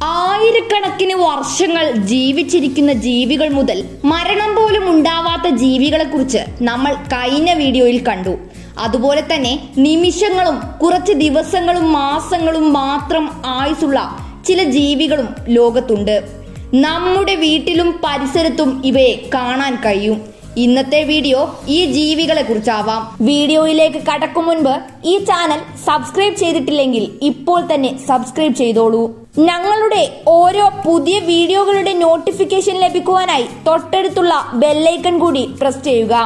ആയിരക്കണക്കിന് വർഷങ്ങൾ ജീവിച്ചിരിക്കുന്ന ജീവികൾ മുതൽ മരണം പോലും ഉണ്ടാവാത്ത ജീവികളെ കുറിച്ച് നമ്മൾ കഴിഞ്ഞ വീഡിയോയിൽ കണ്ടു അതുപോലെ തന്നെ നിമിഷങ്ങളും കുറച്ച് ദിവസങ്ങളും മാസങ്ങളും മാത്രം ആയുസുള്ള ചില ജീവികളും ലോകത്തുണ്ട് നമ്മുടെ വീട്ടിലും പരിസരത്തും ഇവയെ കാണാൻ കഴിയും ഇന്നത്തെ വീഡിയോ ഈ ജീവികളെ കുറിച്ചാവാം വീഡിയോയിലേക്ക് കടക്കും മുൻപ് ഈ ചാനൽ സബ്സ്ക്രൈബ് ചെയ്തിട്ടില്ലെങ്കിൽ ഇപ്പോൾ തന്നെ സബ്സ്ക്രൈബ് ചെയ്തോളൂ ഞങ്ങളുടെ ഓരോ പുതിയ വീഡിയോകളുടെ നോട്ടിഫിക്കേഷൻ ലഭിക്കുവാനായി തൊട്ടടുത്തുള്ള ബെല്ലൈക്കൺ കൂടി പ്രസ് ചെയ്യുക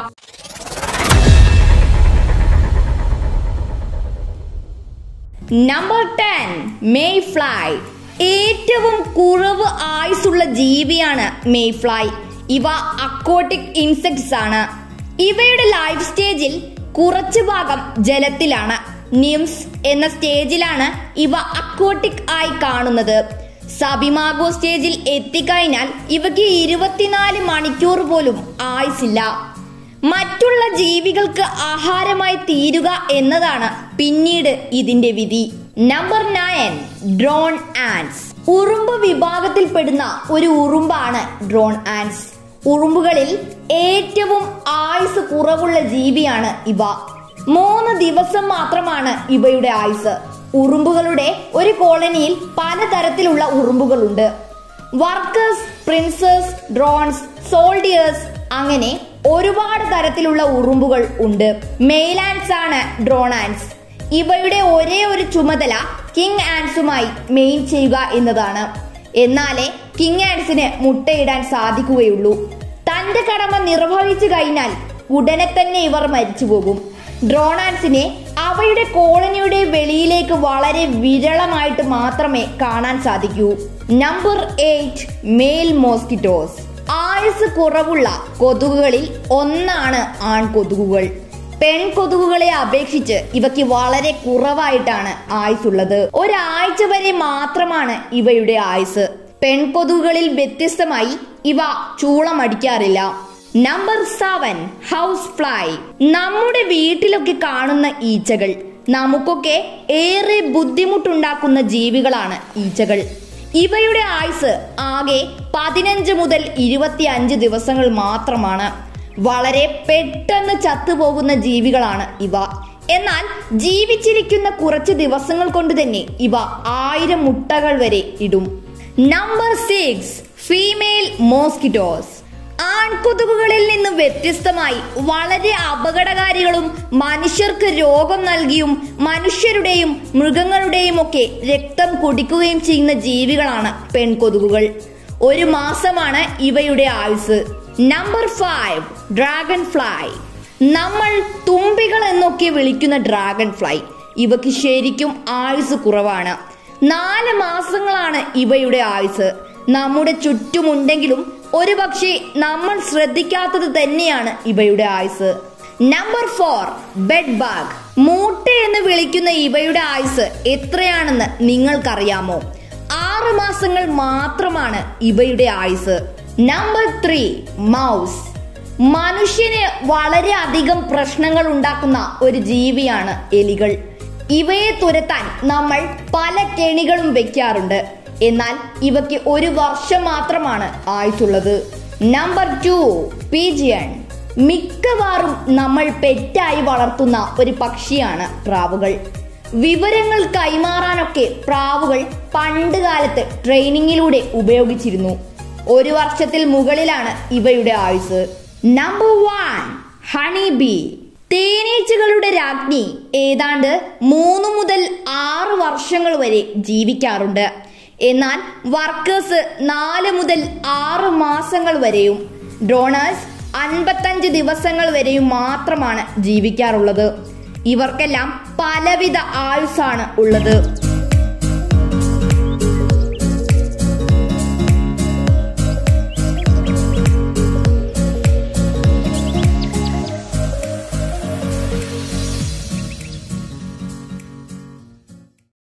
നമ്പർ ടെൻ മെയ് ഫ്ലൈ ഏറ്റവും കുറവ് ആയുസുള്ള ജീവിയാണ് മെയ് ഫ്ലൈ ഇവ അക്വാട്ടിക് ഇൻസെക്ട്സ് ആണ് ഇവയുടെ ലൈഫ് സ്റ്റേജിൽ കുറച്ചു ഭാഗം ജലത്തിലാണ് നിംസ് എന്ന സ്റ്റേജിലാണ് ഇവ അക്വാട്ടിക് ആയി കാണുന്നത് സബിമാഗോ സ്റ്റേജിൽ എത്തിക്കഴിഞ്ഞാൽ ഇവയ്ക്ക് ഇരുപത്തിനാല് മണിക്കൂർ പോലും ആയുസില്ല മറ്റുള്ള ജീവികൾക്ക് ആഹാരമായി തീരുക എന്നതാണ് പിന്നീട് ഇതിന്റെ വിധി നമ്പർ നയൻ ഡ്രോൺ ആൻസ് ഉറുമ്പ് വിഭാഗത്തിൽപ്പെടുന്ന ഒരു ഉറുമ്പാണ് ഡ്രോൺ ആൻസ് ഉറുമ്പുകളിൽ ഏറ്റവും ആയുസ് കുറവുള്ള ജീവിയാണ് ഇവ മൂന്ന് ദിവസം മാത്രമാണ് ഇവയുടെ ആയുസ് ഉറുമ്പുകളുടെ ഒരു കോളനിയിൽ പലതരത്തിലുള്ള ഉറുമ്പുകളുണ്ട് വർക്കേഴ്സ് പ്രിൻസസ് ഡ്രോൺസ് സോൾഡിയേഴ്സ് അങ്ങനെ ഒരുപാട് തരത്തിലുള്ള ഉറുമ്പുകൾ ഉണ്ട് മെയിലാൻസ് ആണ് ഡ്രോൺ ആൻസ് ഇവയുടെ ഒരേ ഒരു ചുമതല കിങ് ആൻസുമായി മെയിൻ ചെയ്യുക എന്നതാണ് എന്നാലേ കിങ് ആൻസിന് മുട്ടയിടാൻ സാധിക്കുകയുള്ളൂ തന്റെ കടമ നിർവഹിച്ചു കഴിഞ്ഞാൽ ഉടനെ തന്നെ ഇവർ മരിച്ചു പോകും ഡ്രോണാൻസിനെ അവയുടെ കോളനിയുടെ വെളിയിലേക്ക് വളരെ വിരളമായിട്ട് മാത്രമേ കാണാൻ സാധിക്കൂ നമ്പർ എയ്റ്റ് മെയിൽ മോസ്കിറ്റോസ് ആയുസ് കുറവുള്ള കൊതുകുകളിൽ ഒന്നാണ് ആൺകൊതുകുകൾ പെൺകൊതുകുകളെ അപേക്ഷിച്ച് ഇവയ്ക്ക് വളരെ കുറവായിട്ടാണ് ആയുസുള്ളത് ഒരാഴ്ച വരെ മാത്രമാണ് ഇവയുടെ ആയുസ് പെൺകൊതുകുകളിൽ വ്യത്യസ്തമായി ഇവ ചൂളമടിക്കാറില്ല നമ്പർ സെവൻ ഹൗസ് ഫ്ലൈ നമ്മുടെ വീട്ടിലൊക്കെ കാണുന്ന ഈച്ചകൾ നമുക്കൊക്കെ ഏറെ ബുദ്ധിമുട്ടുണ്ടാക്കുന്ന ജീവികളാണ് ഈച്ചകൾ ഇവയുടെ ആയുസ് ആകെ പതിനഞ്ച് മുതൽ ഇരുപത്തി അഞ്ച് ദിവസങ്ങൾ മാത്രമാണ് വളരെ പെട്ടെന്ന് ചത്തുപോകുന്ന ജീവികളാണ് ഇവ എന്നാൽ ജീവിച്ചിരിക്കുന്ന കുറച്ച് ദിവസങ്ങൾ കൊണ്ട് തന്നെ ഇവ ആയിരം മുട്ടകൾ വരെ ഇടും നമ്പർ സിക്സ് ഫീമെയിൽ മോസ്കിറ്റോസ് ആൺകൊതുകുകളിൽ നിന്ന് വ്യത്യസ്തമായി വളരെ അപകടകാരികളും മനുഷ്യർക്ക് രോഗം നൽകിയും മനുഷ്യരുടെയും മൃഗങ്ങളുടെയും ഒക്കെ രക്തം കുടിക്കുകയും ചെയ്യുന്ന ജീവികളാണ് പെൺകൊതുകുകൾ ഒരു മാസമാണ് ഇവയുടെ ആയുസ് നമ്പർ ഫൈവ് ഡ്രാഗൺ ഫ്ലൈ നമ്മൾ തുമ്പികൾ എന്നൊക്കെ വിളിക്കുന്ന ഡ്രാഗൺ ഫ്ലൈ ഇവയ്ക്ക് ശരിക്കും ആയുസ് കുറവാണ് നാല് മാസങ്ങളാണ് ഇവയുടെ ആയുസ് നമ്മുടെ ചുറ്റുമുണ്ടെങ്കിലും ഒരുപക്ഷെ നമ്മൾ ശ്രദ്ധിക്കാത്തത് തന്നെയാണ് ഇവയുടെ ആയുസ് നമ്പർ ഫോർ ബെഡ് ബാഗ് മൂട്ട എന്ന് വിളിക്കുന്ന ഇവയുടെ ആയുസ് എത്രയാണെന്ന് നിങ്ങൾക്കറിയാമോ ആറ് മാസങ്ങൾ മാത്രമാണ് ഇവയുടെ ആയുസ് നമ്പർ ത്രീ മൗസ് മനുഷ്യന് വളരെ അധികം പ്രശ്നങ്ങൾ ഉണ്ടാക്കുന്ന ഒരു ജീവിയാണ് എലികൾ ഇവയെ തുരത്താൻ നമ്മൾ പല കെണികളും വെക്കാറുണ്ട് എന്നാൽ ഇവയ്ക്ക് ഒരു വർഷം മാത്രമാണ് ആയുസുള്ളത് നമ്പർ ടു പീജിയൺ മിക്കവാറും നമ്മൾ പെറ്റായി വളർത്തുന്ന ഒരു പക്ഷിയാണ് പ്രാവുകൾ വിവരങ്ങൾ കൈമാറാനൊക്കെ പ്രാവുകൾ പണ്ട് കാലത്ത് ട്രെയിനിങ്ങിലൂടെ ഉപയോഗിച്ചിരുന്നു ഒരു വർഷത്തിൽ മുകളിലാണ് ഇവയുടെ ആയുസ് നമ്പർ വൺ ഹണി ബി തേനീച്ചകളുടെ രാജ്ഞി ഏതാണ്ട് മൂന്ന് മുതൽ ആറ് വർഷങ്ങൾ വരെ ജീവിക്കാറുണ്ട് എന്നാൽ വർക്കേഴ്സ് നാല് മുതൽ ആറ് മാസങ്ങൾ വരെയും ഡ്രോണേഴ്സ് അൻപത്തഞ്ച് ദിവസങ്ങൾ വരെയും മാത്രമാണ് ജീവിക്കാറുള്ളത് ഇവർക്കെല്ലാം പലവിധ ആയുസാണ് ഉള്ളത്